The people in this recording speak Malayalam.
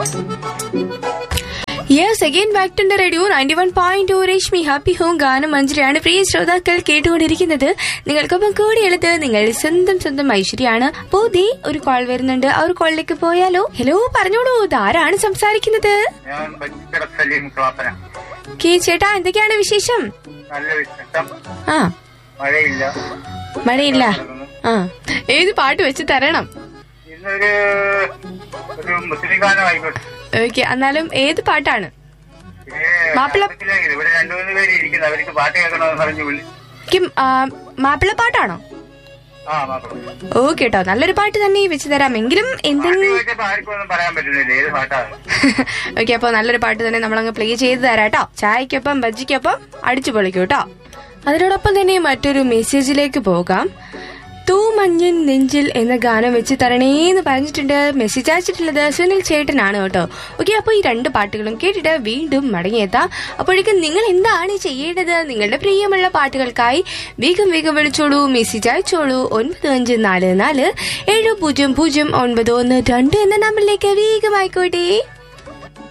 yes again back to radio ninety one point two Rashmi happy home ഗാനം മഞ്ജരിയാണ് പ്രിയ ശ്രോതാക്കൾ കേട്ടുകൊണ്ടിരിക്കുന്നത് നിങ്ങൾക്കൊപ്പം കൂടിയുള്ളത് നിങ്ങളുടെ സ്വന്തം സ്വന്തം ഐശ്വര്യാണ് അപ്പോ ദേ ഒരു കോൾ വരുന്നുണ്ട് ആ ഒരു കോളിലേക്ക് പോയാലോ ഹലോ പറഞ്ഞോളൂ ഇതാരാണ് സംസാരിക്കുന്നത് ഞാൻ ബച്ചിക്കട സലീം ക്ലാപ്പന കെ ചേട്ടാ എന്തൊക്കെയാണ് വിശേഷം നല്ല വിശേഷം ആ മഴയില്ല മഴയില്ല ആ ഏത് പാട്ട് വെച്ച് തരണം ഇന്നൊരു ഒരു മുസ്ലിം ഗാനം ആയിക്കോട്ടെ ഓക്കെ എന്നാലും ഏത് പാട്ടാണ് പിന്നെ മാപ്പിള- അമ്പലത്തിലേക്ക് ഇവിടെ രണ്ടു മൂന്ന് പേര് ഇരിക്കുന്നു അവർക്ക് പാട്ട് കേൾക്കണമെന്ന് പറഞ്ഞു വിളി ക്കും, ആ, മാപ്പിള പാട്ടാണോ ആ മാപ്പിള ഓക്കെ കേട്ടോ നല്ലൊരു പാട്ട് തന്നെ വെച്ച് തരാം എങ്കിലും പാട്ട് എന്തെങ്കിലും ചോദിച്ചപ്പോ ആർക്കും ഒന്നും പറയാൻ പറ്റുന്നില്ല ഏത് പാട്ടാണ് ഓക്കെ അപ്പൊ നല്ലൊരു പാട്ട് തന്നെ നമ്മളങ്ങ് പ്ലേ ചെയ്ത് തരാം കേട്ടോ ചായക്കൊപ്പം ബജ്ജിക്കൊപ്പം അടിച്ചു പൊളിക്കൂ കേട്ടോ അതിനോടൊപ്പം തന്നെ മറ്റൊരു മെസ്സേജിലേക്ക് പോകാം തൂ മഞ്ഞിൻ നെഞ്ചിൽ എന്ന ഗാനം വെച്ച് തരണേന്ന് പറഞ്ഞിട്ടുണ്ട് മെസ്സേജ് അയച്ചിട്ടുള്ളത് സുനിൽ ചേട്ടനാണ് കേട്ടോ ഓക്കെ അപ്പോൾ ഈ രണ്ട് പാട്ടുകളും കേട്ടിട്ട് വീണ്ടും മടങ്ങിയെത്താം അപ്പോഴേക്കും നിങ്ങൾ എന്താണ് ചെയ്യേണ്ടത് നിങ്ങളുടെ പ്രിയമുള്ള പാട്ടുകൾക്കായി വേഗം വേഗം വിളിച്ചോളൂ മെസ്സേജ് അയച്ചോളൂ ഒൻപത് അഞ്ച് നാല് നാല് ഏഴ് പൂജ്യം പൂജ്യം ഒൻപത് ഒന്ന് രണ്ട് എന്ന നമ്പറിലേക്ക് വേഗം ആയിക്കോട്ടെ